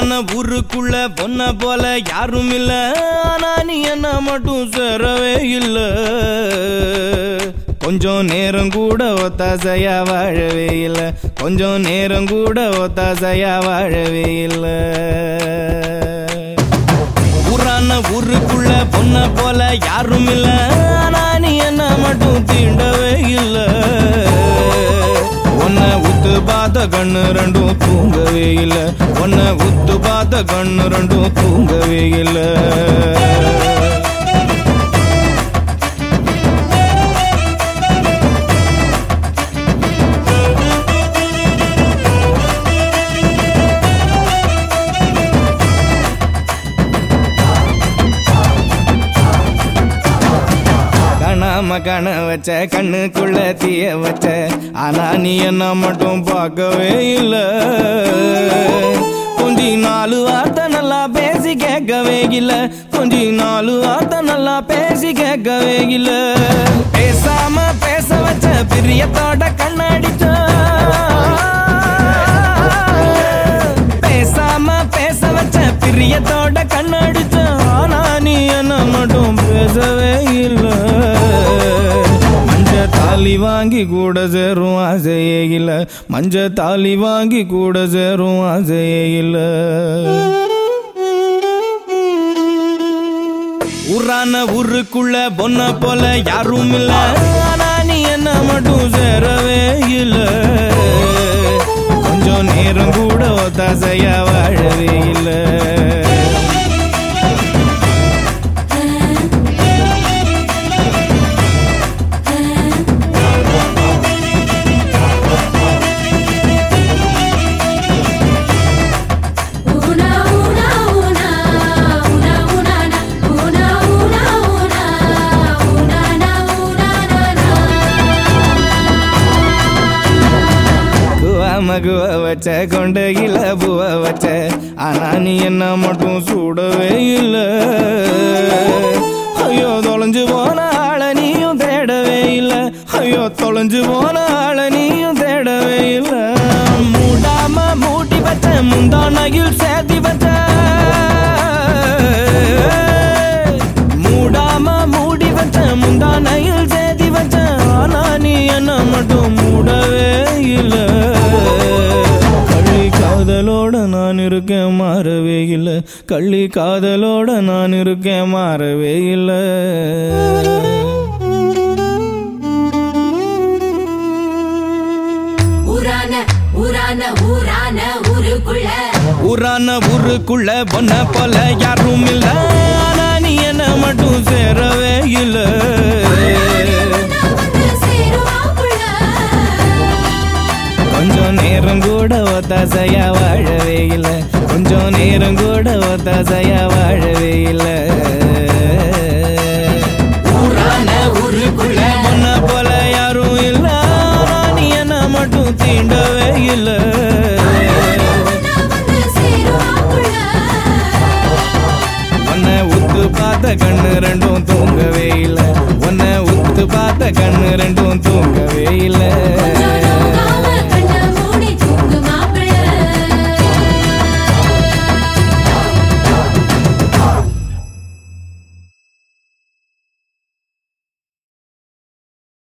ஊரான ஊருக்குள்ள பொண்ண போல யாரும் இல்ல ஆனா நீ என்ன மட்டும் சேரவே இல்ல கொஞ்சம் நேரம் கூட ஒத்தாசையா வாழவே இல்ல கொஞ்சம் நேரம் கூட ஒத்தாசையா வாழவே இல்ல ஊரான ஊருக்குள்ள பொண்ண போல யாரும் இல்ல ஆனா நீ என்ன மட்டும் தீண்டவே இல்ல உன்னை உத்து பார்த்த கண்ணு ரெண்டும் தூங்கவே இல்ல உன்னை உத்து பார்த்த கண்ணு ரெண்டும் தூங்கவே இல்ல காணாம காண வச்ச கண்ணுக்குள்ள தீய வச்ச ஆனா நீ என்ன மட்டும் பார்க்கவே இல்ல கொஞ்சி நாலு வார்த்தை நல்லா பேசி கேட்கவே இல்ல கொஞ்சி நாலு வார்த்தை நல்லா பேசி கேட்கவே இல்ல பேசாம பேச வச்ச பிரியத்தோட கண்ணடிச்ச பேசாம பேச வச்ச பிரியத்தோட கண்ணடிச்ச ஆனா நீ என்ன மட்டும் பேசவே இல்ல மஞ்ச தாலி வாங்கி கூட சேரும் ஆசையே இல்ல மஞ்ச தாலி வாங்கி கூட சேரும் ஆசையே இல்ல ஊரான ஊருக்குள்ள பொண்ண போல யாரும் இல்ல ஆனா நீ என்ன மட்டும் சேரவே இல்ல கொஞ்சம் நேரம் கூட ஒத்தாசையா வாழவே இல்ல Una una una una una na una una una una na una na na குவா மகுவ வச்ச கொண்டையில பூவ வச்ச ஆனா நீ என்ன மட்டும் சூடவே இல்ல ஐயோ தொலைஞ்சு போன ஆள நீயும் தேடவே இல்ல ஐயோ தொலைஞ்சு போன ஆள நீயும் தேடவே இல்ல மூடாம மூடி வச்ச முந்தானையில் சேர்த்தி வச்ச மூடாம மூடி வச்ச முந்தானையில் சேர்த்தி வச்ச ஆனா நீ என்ன மட்டும் மூடவே இல்ல கள்ளி காதலோட நான் இருக்கேன் மாறவே இல்ல கள்ளி காதலோட நான் இருக்கேன் மாறவே இல்ல ஊரான ஊரான ஊரான ஊருக்குள்ள ஊரான ஊருக்குள்ள பொண்ண போல யாரும் இல்ல ஆனா நீ என்ன மட்டும் சேரவே இல்ல நான் வந்து சேருவாப்புள்ள கொஞ்சம் நேரம் கூட ஒத்தாசையா வாழவே இல்ல கொஞ்சம் நேரம் கூட ஒத்தாசையா வாழவே இல்ல